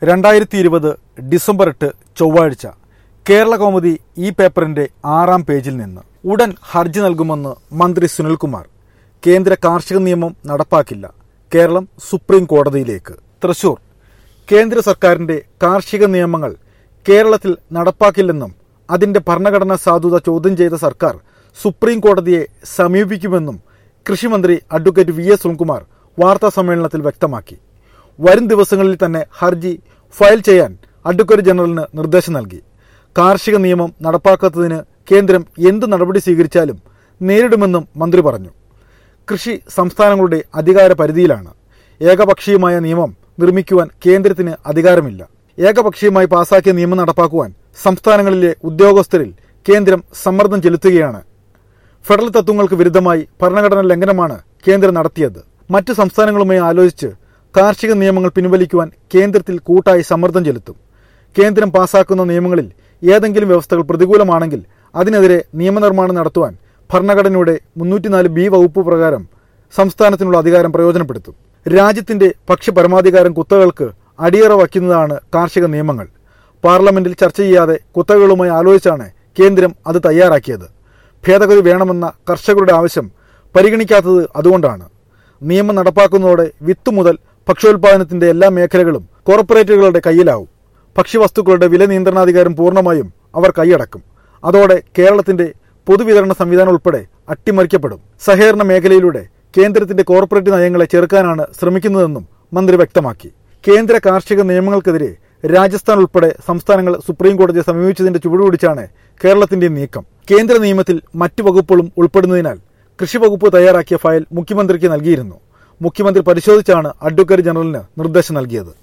രണ്ടായിരത്തി ഇരുപത് ഡിസംബർ എട്ട് ചൊവ്വാഴ്ച കേരള കൗമുദി ഈ പേപ്പറിന്റെ ആറാം പേജിൽ നിന്ന് ഉടൻ ഹർജി നൽകുമെന്ന് മന്ത്രി സുനിൽകുമാർ കേന്ദ്ര കാർഷിക നിയമം നടപ്പാക്കില്ല കേരളം സുപ്രീം കോടതിയിലേക്ക് തൃശൂർ കേന്ദ്ര സർക്കാരിന്റെ കാർഷിക നിയമങ്ങൾ കേരളത്തിൽ നടപ്പാക്കില്ലെന്നും അതിന്റെ ഭരണഘടനാ സാധുത ചോദ്യം ചെയ്ത സർക്കാർ സുപ്രീം കോടതിയെ സമീപിക്കുമെന്നും കൃഷിമന്ത്രി അഡ്വക്കേറ്റ് വി എസ് സുനിൽകുമാർ വാർത്താ സമ്മേളനത്തിൽ വ്യക്തമാക്കി വരും ദിവസങ്ങളിൽ തന്നെ ഹർജി ഫയൽ ചെയ്യാൻ അഡ്വക്കേറ്റ് ജനറലിന് നിർദ്ദേശം നൽകി കാർഷിക നിയമം നടപ്പാക്കാത്തതിന് കേന്ദ്രം എന്ത് നടപടി സ്വീകരിച്ചാലും നേരിടുമെന്നും മന്ത്രി പറഞ്ഞു കൃഷി സംസ്ഥാനങ്ങളുടെ അധികാര പരിധിയിലാണ് ഏകപക്ഷീയമായ നിയമം നിർമ്മിക്കുവാൻ കേന്ദ്രത്തിന് അധികാരമില്ല ഏകപക്ഷീയമായി പാസാക്കിയ നിയമം നടപ്പാക്കുവാൻ സംസ്ഥാനങ്ങളിലെ ഉദ്യോഗസ്ഥരിൽ കേന്ദ്രം സമ്മർദ്ദം ചെലുത്തുകയാണ് ഫെഡറൽ തത്വങ്ങൾക്ക് വിരുദ്ധമായി ഭരണഘടനാ ലംഘനമാണ് കേന്ദ്രം നടത്തിയത് മറ്റ് സംസ്ഥാനങ്ങളുമായി ആലോചിച്ച് കാർഷിക നിയമങ്ങൾ പിൻവലിക്കുവാൻ കേന്ദ്രത്തിൽ കൂട്ടായി സമ്മർദ്ദം ചെലുത്തും കേന്ദ്രം പാസാക്കുന്ന നിയമങ്ങളിൽ ഏതെങ്കിലും വ്യവസ്ഥകൾ പ്രതികൂലമാണെങ്കിൽ അതിനെതിരെ നിയമനിർമ്മാണം നടത്തുവാൻ ഭരണഘടനയുടെ മുന്നൂറ്റിനാല് ബി വകുപ്പ് പ്രകാരം സംസ്ഥാനത്തിനുള്ള അധികാരം പ്രയോജനപ്പെടുത്തും രാജ്യത്തിന്റെ പക്ഷപരമാധികാരം കുത്തകൾക്ക് അടിയറ വയ്ക്കുന്നതാണ് കാർഷിക നിയമങ്ങൾ പാർലമെന്റിൽ ചർച്ച ചെയ്യാതെ കുത്തകകളുമായി ആലോചിച്ചാണ് കേന്ദ്രം അത് തയ്യാറാക്കിയത് ഭേദഗതി വേണമെന്ന കർഷകരുടെ ആവശ്യം പരിഗണിക്കാത്തത് അതുകൊണ്ടാണ് നിയമം നടപ്പാക്കുന്നതോടെ വിത്ത് മുതൽ ഭക്ഷ്യോൽപാദനത്തിന്റെ എല്ലാ മേഖലകളും കോർപ്പറേറ്റുകളുടെ കയ്യിലാവും ഭക്ഷ്യവസ്തുക്കളുടെ വില നിയന്ത്രണാധികാരം പൂർണ്ണമായും അവർ കൈയടക്കും അതോടെ കേരളത്തിന്റെ പൊതുവിതരണ സംവിധാനം ഉൾപ്പെടെ അട്ടിമറിക്കപ്പെടും സഹകരണ മേഖലയിലൂടെ കേന്ദ്രത്തിന്റെ കോർപ്പറേറ്റ് നയങ്ങളെ ചെറുക്കാനാണ് ശ്രമിക്കുന്നതെന്നും മന്ത്രി വ്യക്തമാക്കി കേന്ദ്ര കാർഷിക നിയമങ്ങൾക്കെതിരെ രാജസ്ഥാൻ ഉൾപ്പെടെ സംസ്ഥാനങ്ങൾ സുപ്രീം കോടതിയെ സമീപിച്ചതിന്റെ ചുവടുപിടിച്ചാണ് കേരളത്തിന്റെ നീക്കം കേന്ദ്ര നിയമത്തിൽ മറ്റു വകുപ്പുകളും ഉൾപ്പെടുന്നതിനാൽ കൃഷി വകുപ്പ് തയ്യാറാക്കിയ ഫയൽ മുഖ്യമന്ത്രിക്ക് നൽകിയിരുന്നു മുഖ്യമന്ത്രി പരിശോധിച്ചാണ് അഡ്വക്കേറ്റ് ജനറലിന് നിർദ്ദേശം നൽകിയത്